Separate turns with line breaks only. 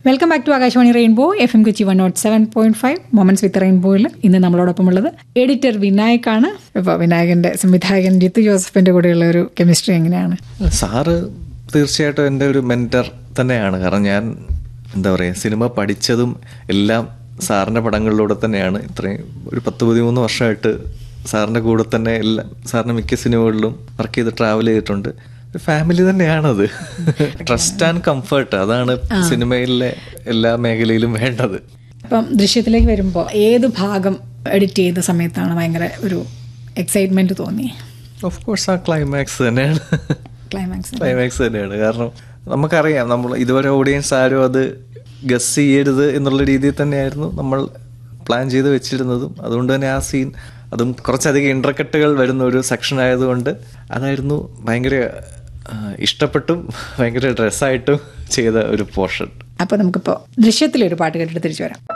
welcome back to Akashvani rainbow F M Kochi one not seven point five moments with റെയിൻബോയിൽ ഇന്ന് നമ്മളോടൊപ്പം ഉള്ളത് editor വിനായക്കാണ് ഇപ്പോൾ വിനായകന്റെ സംവിധായകൻ ജിത്തു ജോസഫിന്റെ കൂടെയുള്ള ഒരു കെമിസ്ട്രി എങ്ങനെയാണ്
സാറ് തീർച്ചയായിട്ടും എൻ്റെ ഒരു മെൻറ്റർ തന്നെയാണ് കാരണം ഞാൻ എന്താ പറയുക സിനിമ പഠിച്ചതും എല്ലാം സാറിൻ്റെ പടങ്ങളിലൂടെ തന്നെയാണ് ഇത്രയും ഒരു പത്ത് പതിമൂന്ന് വർഷമായിട്ട് സാറിൻ്റെ കൂടെ തന്നെ എല്ലാം സാറിൻ്റെ മിക്ക സിനിമകളിലും വർക്ക് ചെയ്ത് ട്രാവൽ ചെയ്തിട്ടുണ്ട് ഒരു ഫാമിലി തന്നെയാണത് ട്രസ്റ്റ് ആൻഡ് കംഫർട്ട് അതാണ് സിനിമയിലെ എല്ലാ മേഖലയിലും വേണ്ടത്
അപ്പം ദൃശ്യത്തിലേക്ക് വരുമ്പോൾ ഏത് ഭാഗം എഡിറ്റ് ചെയ്ത സമയത്താണ് ഭയങ്കര ഒരു എക്സൈറ്റ്മെന്റ് തോന്നി
ഓഫ് കോഴ്സ് ആ ക്ലൈമാക്സ് തന്നെയാണ്
ക്ലൈമാക്സ്
ക്ലൈമാക്സ് തന്നെയാണ് കാരണം നമുക്കറിയാം നമ്മൾ ഇതുവരെ ഓഡിയൻസ് ആരും അത് ഗസ് ചെയ്യരുത് എന്നുള്ള രീതിയിൽ തന്നെയായിരുന്നു നമ്മൾ പ്ലാൻ ചെയ്ത് വെച്ചിരുന്നതും അതുകൊണ്ട് തന്നെ ആ സീൻ അതും കുറച്ചധികം ഇൻട്രക്കട്ടുകൾ വരുന്ന ഒരു സെക്ഷൻ ആയതുകൊണ്ട് അതായിരുന്നു ഭയങ്കര ആ, ഇഷ്ടപ്പെട്ടും ഭയങ്കര ഡ്രസ്സായിട്ടും ചെയ്ത ഒരു പോർഷൻ
അപ്പോൾ നമുക്കിപ്പോൾ ദൃശ്യത്തിലൊരു പാട്ട് കേട്ടിട്ട് തിരിച്ചു വരാം